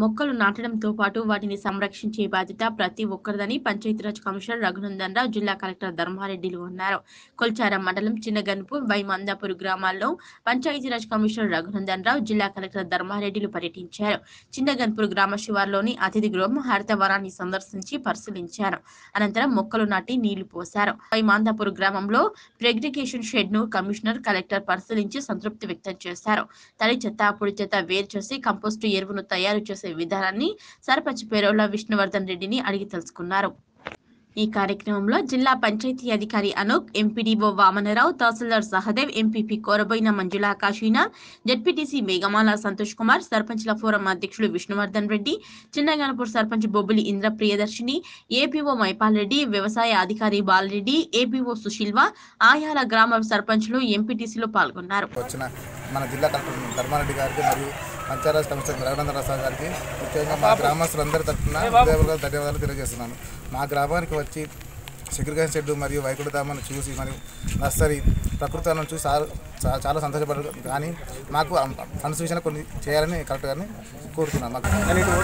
మొక్కలు నాటడంతో పాటు వాటిని సంరక్షించే బాధ్యత ప్రతి ఒక్కరిదని పంచాయతీరాజ్ కమిషనర్ రఘునందన్ రావు జిల్లా కలెక్టర్ ధర్మారెడ్డిలు అన్నారు కొల్చారం మండలం చిన్నగన్పూర్ వై మందాపూర్ గ్రామాల్లో పంచాయతీరాజ్ కమిషనర్ రఘునందన్ రావు జిల్లా కలెక్టర్ ధర్మారెడ్డిలు పర్యటించారు చిన్నగన్పూర్ గ్రామ శివార్లోని అతిథి గృహం హరితవనాన్ని సందర్శించి పరిశీలించారు అనంతరం మొక్కలు నాటి నీళ్లు పోశారు వై మాందాపూర్ గ్రామంలో ప్రెగ్రికేషన్ షెడ్ ను కమిషనర్ కలెక్టర్ పరిశీలించి సంతృప్తి వ్యక్తం చేశారు తడి చెత్త పొడి చెత్త వేరు చేసి కంపోస్టు ఎరువును తయారు చేసే విధానాన్ని సర్పంచ్ పేరోల విష్ణువర్ధన్ రెడ్డిని అడిగి తెలుసుకున్నారు ఈ కార్యక్రమంలో జిల్లా పంచాయతీ అధికారి Anoop MPDO Vamanarao tahsildar Sahadev MPP Koraboina Manjula Kashinath ZPTC Meghamala Santosh Kumar సర్పంచ్ల ఫోరం అధ్యక్షులు విష్ణువర్ధన్ రెడ్డి చిన్నగనపూర్ సర్పంచ్ బొబ్బిలి ఇంద్ర ప్రియదర్శిని ఏపీఓ మైపాల్ రెడ్డి వ్యవసాయ అధికారి బాలరెడ్డి ఏపీఓ సుశీల్వ ఆయాల గ్రామ సర్పంచ్లు ఎంపీటీసీలో పాల్గొన్నారు వచ్చిన మన జిల్లా కలెక్టర్ ధర్మారెడ్డి గారికి మరియు పంచాయరాజ్ కమిషనర్ రఘునందన్ ప్రసాద్ గారికి ముఖ్యంగా మా గ్రామస్తులందరి తరఫున హృదయపూర్వక ధన్యవాదాలు తెలియజేస్తున్నాను మా గ్రామానికి వచ్చి సెక్రిగేషన్ షెడ్ మరియు వైకుంఠధామను చూసి మరియు నర్సరీ ప్రకృతాలను చూసి చాలా- చా- చాలా సంతోషపడ్డారు కానీ మాకు ఫండ్స్ విషయంలో కొన్ని చేయాలని కలెక్టర్ గారిని కోరుతున్నాను మాకు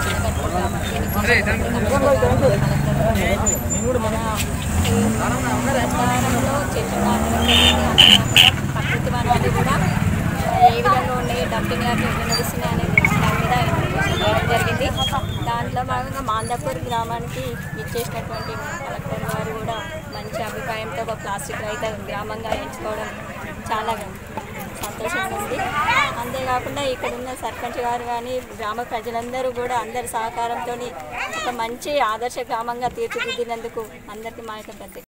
ప్రచారంలో చెట్లు నాటడం జరిగింది. ప్రకృతి వనాలు కూడా ఏ విధంగా ఉన్నాయి డంపింగ్ యార్డ్ ఎట్లా నడుస్తున్నాయి అనేది దాని మీద ఇన్ఫర్మేషన్ ఇవ్వడం జరిగింది దాంట్లో భాగంగా మాందాపూర్ గ్రామానికి ఇచ్చేసినటువంటి కలెక్టర్ గారు కూడా మంచి అభిప్రాయంతో ఒక ప్లాస్టిక్ రహిత గ్రామంగా ఎంచుకోవడం చాలా సంతోషంగా ఉంది అంతేకాకుండా ఇక్కడ ఉన్న సర్పంచ్ గారు కానీ గ్రామ ప్రజలందరూ కూడా అందరి సహకారంతో ఒక మంచి ఆదర్శ గ్రామంగా తీర్చిదిద్దినందుకు అందరికీ మా యొక్క ప్రత్యేక